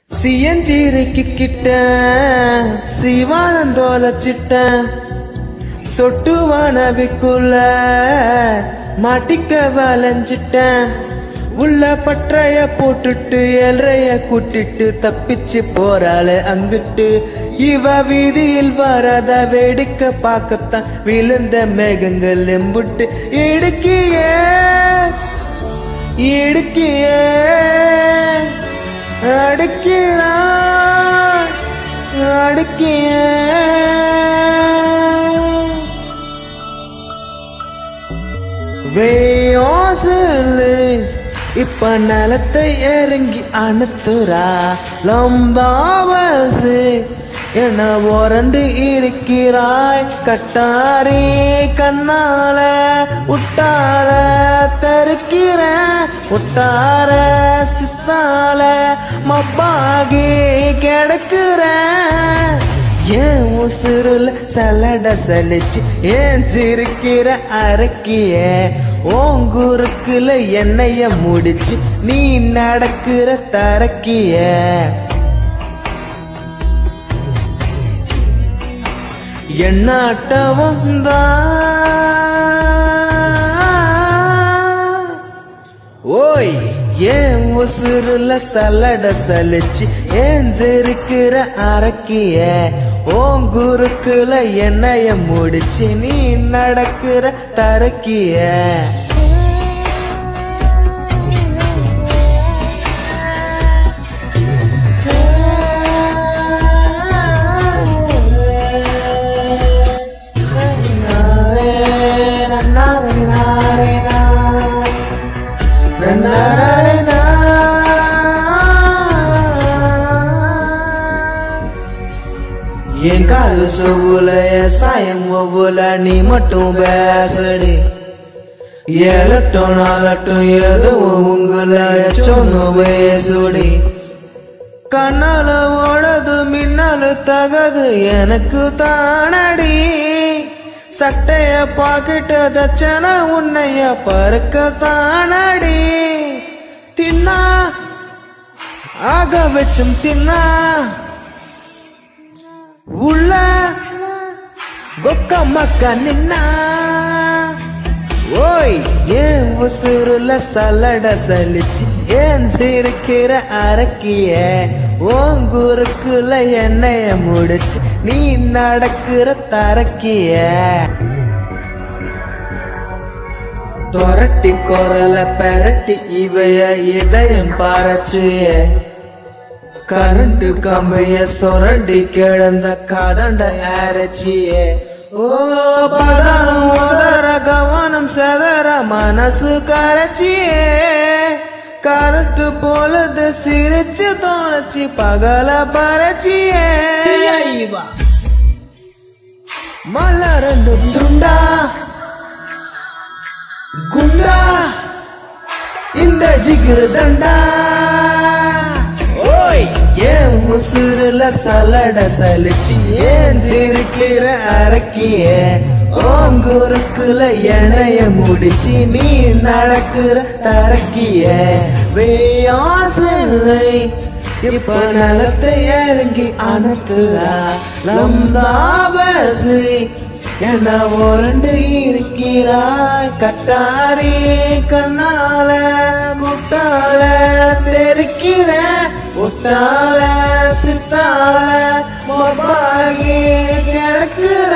சியஞ்சீரிக்கு கிட்ட சிவானம் தோலச்சிட்டேன் சொட்டுவானவிக்குள்ள மாட்டிக்க வளைஞ்சிட்டேன் உள்ள பற்றைய போட்டுட்டு ஏழ்றைய கூட்டிட்டு தப்பிச்சு போறாளே அங்கிட்டு இவ வீதியில் வரத வேடிக்கை பார்க்கத்தான் விழுந்த மேகங்கள் எம்புட்டு இடுக்கியே இடுக்கியே அடுக்கிறான் அடுக்கிய வேயோசலு இப்ப நிலத்தை இறங்கி அனுத்துறா லம்பாவசு என்ன ஓரண்டு இருக்கிறாய் கட்டாரி கண்ணால உட்டால தருக்கிற உட்டார சித்தால மப்பாகி கிடக்குற ஏன் உசுருல சலட சலிச்சு ஏன் சிரிக்கிற அரக்கிய ஓங்குருக்குல என்னைய முடிச்சு நீ நடக்கிற தரக்கிய எண்ணாட்டவம் ஓய் ஏன் உசுருல சலட சலிச்சு ஏன் சிரிக்கிற அரக்கிய ஓங்குருக்குல என்னைய முடிச்சு நீ நடக்கிற தரக்கிய என் காலு சொவுல சாயம் ஒவ்வொல நீ மட்டும் பேசடி ஏழட்டும் நாளட்டும் எதுவும் உங்களை சொன்னு பேசுடி கண்ணால ஓடது மின்னலு தகது எனக்கு தானடி சட்டைய பாக்கிட்ட தச்சன உன்னைய பறக்க தானடி தின்னா ஆக வச்சும் தின்னா உள்ள கொக்க மக்க நின்னா ஓய் ஏன் உசுருல சலட சலிச்சு ஏன் சிரிக்கிற அரக்கிய ஓங்குருக்குல என்னைய முடிச்சு நீ நடக்கிற தரக்கிய தொரட்டி குரல பெரட்டி இவைய இதயம் பாரச்சிய கரண்ட் கம்பிய சுரண்டி கிடந்த கதண்ட அரைச்சியே ஓ பதம் உதர கவனம் செதற மனசு கரைச்சியே கரண்ட் போலது சிரிச்சு தோணுச்சு பகல பறச்சியே மலரண்டு துண்டா குண்டா இந்த ஜிகிரு தண்டா ஓய் ஏன் உசுருல சலட சலிச்சு ஏன் சிரிக்கிற அரக்கிய ஓங்குருக்குல எனைய முடிச்சு நீ நடக்கிற தரக்கிய வேயாசலை இப்ப நலத்தை இறங்கி அனுத்துறா லம்பாபசி என்ன ஓரண்டு இருக்கிறாய் கட்டாரி கண்ணால முட்டால தெரிக்கிற முட்டால சித்தால மொபாகி கிடக்குற